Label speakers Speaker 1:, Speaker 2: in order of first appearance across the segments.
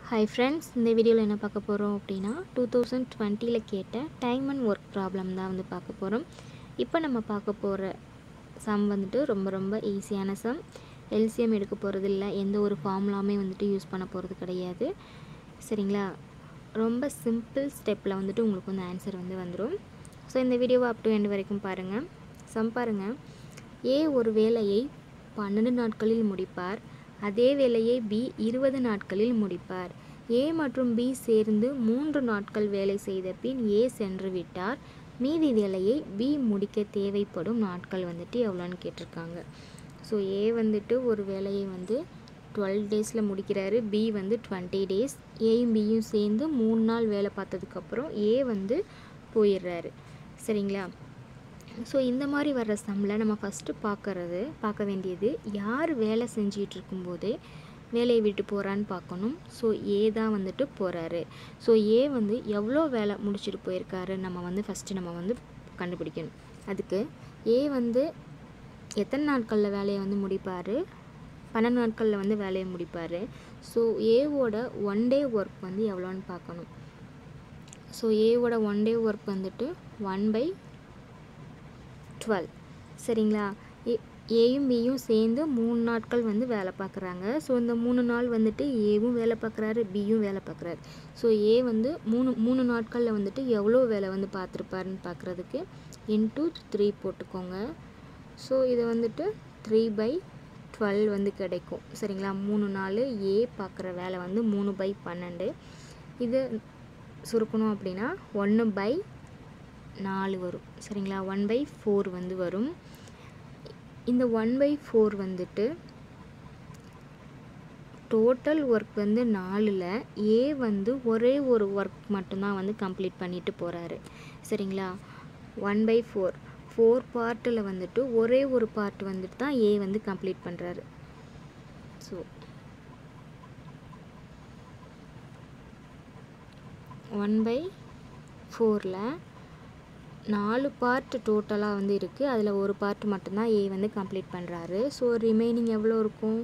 Speaker 1: hi friends இந்த வீடியோவில் என்ன பார்க்க போகிறோம் அப்படின்னா டூ தௌசண்ட் டுவெண்ட்டியில் கேட்ட டைம் அண்ட் ஒர்க் ப்ராப்ளம் தான் வந்து பார்க்க போகிறோம் இப்போ நம்ம பார்க்க போகிற சம் வந்துட்டு ரொம்ப ரொம்ப ஈஸியான சம் எல்சிஎம் எடுக்க போகிறது இல்லை எந்த ஒரு ஃபார்முலாமே வந்துட்டு யூஸ் பண்ண போகிறது கிடையாது சரிங்களா ரொம்ப சிம்பிள் ஸ்டெப்பில் வந்துட்டு உங்களுக்கு வந்து ஆன்சர் வந்து வந்துடும் ஸோ இந்த வீடியோவை அப் டு எண்ட் வரைக்கும் பாருங்கள் சம் பாருங்கள் ஏ ஒரு வேலையை பன்னெண்டு நாட்களில் முடிப்பார் அதே வேலையை பி இருபது நாட்களில் முடிப்பார் ஏ மற்றும் பி சேர்ந்து மூன்று நாட்கள் வேலை செய்த பின் ஏ சென்று விட்டார் மீதி வேலையை பி முடிக்க தேவைப்படும் நாட்கள் வந்துட்டு எவ்வளோன்னு கேட்டிருக்காங்க ஸோ ஏ வந்துட்டு ஒரு வேலையை வந்து டுவெல் டேஸில் முடிக்கிறாரு பி வந்து டுவெண்ட்டி டேஸ் ஏயும் பியும் சேர்ந்து மூணு நாள் வேலை பார்த்ததுக்கப்புறம் ஏ வந்து போயிடுறாரு சரிங்களா ஸோ இந்த மாதிரி வர்ற சம்மில் நம்ம ஃபஸ்ட்டு பார்க்கறது பார்க்க வேண்டியது யார் வேலை செஞ்சிகிட்டு இருக்கும்போதே வேலையை விட்டு போகிறான்னு பார்க்கணும் ஸோ ஏ தான் வந்துட்டு போகிறாரு ஸோ ஏ வந்து எவ்வளோ வேலை முடிச்சுட்டு போயிருக்காரு நம்ம வந்து ஃபஸ்ட்டு நம்ம வந்து கண்டுபிடிக்கணும் அதுக்கு ஏ வந்து எத்தனை நாட்களில் வேலையை வந்து முடிப்பார் பன்னெண்டு நாட்களில் வந்து வேலையை முடிப்பார் ஸோ ஏவோட ஒன் டே ஒர்க் வந்து எவ்வளோன்னு பார்க்கணும் ஸோ ஏவோட ஒன் டே ஒர்க் வந்துட்டு ஒன் பை டுவெல் சரிங்களா ஏ ஏயும் பியும் சேர்ந்து மூணு நாட்கள் வந்து வேலை பார்க்குறாங்க ஸோ இந்த மூணு நாள் வந்துட்டு ஏவும் வேலை பார்க்குறாரு பியும் வேலை பார்க்குறாரு ஸோ ஏ வந்து மூணு மூணு நாட்களில் வந்துட்டு எவ்வளோ வேலை வந்து பார்த்துருப்பாருன்னு பார்க்குறதுக்கு இன்ட்டு த்ரீ போட்டுக்கோங்க ஸோ இதை வந்துட்டு த்ரீ பை டுவெல் வந்து கிடைக்கும் சரிங்களா மூணு நாள் ஏ பார்க்குற வேலை வந்து மூணு பை பன்னெண்டு இது சுருக்கணும் அப்படின்னா ஒன்று பை நாலு வரும் சரிங்களா ஒன் பை ஃபோர் வந்து வரும் இந்த ஒன் பை ஃபோர் வந்துட்டு டோட்டல் ஒர்க் வந்து நாலில் ஏ வந்து ஒரே ஒரு ஒர்க் மட்டும்தான் வந்து கம்ப்ளீட் பண்ணிட்டு போகிறாரு சரிங்களா ஒன் பை ஃபோர் ஃபோர் பார்ட்டில் வந்துட்டு ஒரே ஒரு பார்ட் வந்துட்டு தான் ஏ வந்து கம்ப்ளீட் பண்ணுறாரு ஸோ ஒன் பை ஃபோரில் நாலு பார்ட் டோட்டலாக வந்து இருக்குது அதில் ஒரு பார்ட் மட்டும்தான் ஏ வந்து கம்ப்ளீட் பண்ணுறாரு ஸோ ரிமைனிங் எவ்வளோ இருக்கும்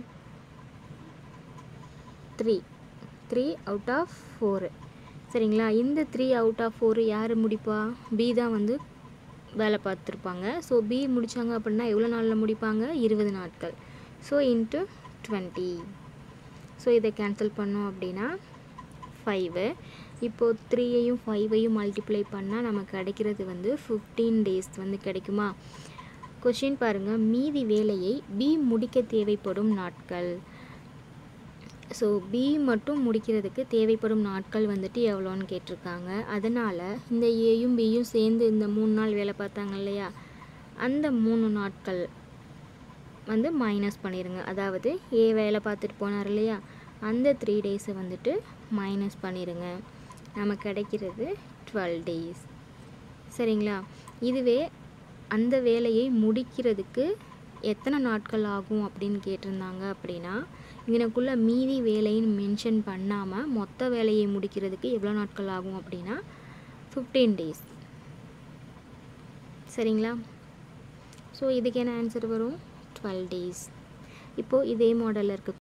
Speaker 1: three three out of four சரிங்களா இந்த த்ரீ அவுட் ஆஃப் ஃபோரு யார் முடிப்பா பி தான் வந்து வேலை பார்த்துருப்பாங்க ஸோ பி முடித்தாங்க அப்படின்னா எவ்வளோ நாளில் முடிப்பாங்க இருபது நாட்கள் ஸோ இன்ட்டு டுவெண்ட்டி ஸோ இதை கேன்சல் பண்ணோம் அப்படின்னா ஃபைவு இப்போது த்ரீயையும் ஃபைவையும் மல்டிப்ளை பண்ணால் நமக்கு கிடைக்கிறது வந்து ஃபிஃப்டீன் டேஸ் வந்து கிடைக்குமா கொஷின் பாருங்கள் மீதி வேலையை பி முடிக்க தேவைப்படும் நாட்கள் ஸோ பி மட்டும் முடிக்கிறதுக்கு தேவைப்படும் நாட்கள் வந்துட்டு எவ்வளோன்னு கேட்டிருக்காங்க அதனால் இந்த ஏயும் பியும் சேர்ந்து இந்த மூணு நாள் வேலை பார்த்தாங்க இல்லையா அந்த மூணு நாட்கள் வந்து மைனஸ் பண்ணிடுங்க அதாவது ஏ வேலை பார்த்துட்டு போனார் இல்லையா அந்த த்ரீ டேஸை வந்துட்டு மைனஸ் பண்ணிடுங்க நமக்கு கிடைக்கிறது டுவெல் டேஸ் சரிங்களா இதுவே அந்த வேலையை முடிக்கிறதுக்கு எத்தனை நாட்கள் ஆகும் அப்படின்னு கேட்டிருந்தாங்க அப்படின்னா இதனுக்குள்ளே மீதி வேலைன்னு மென்ஷன் பண்ணாமல் மொத்த வேலையை முடிக்கிறதுக்கு எவ்வளோ நாட்கள் ஆகும் அப்படின்னா ஃபிஃப்டீன் டேஸ் சரிங்களா ஸோ இதுக்கு என்ன ஆன்சர் வரும் டுவெல் டேஸ் இப்போது இதே மாடலில் இருக்க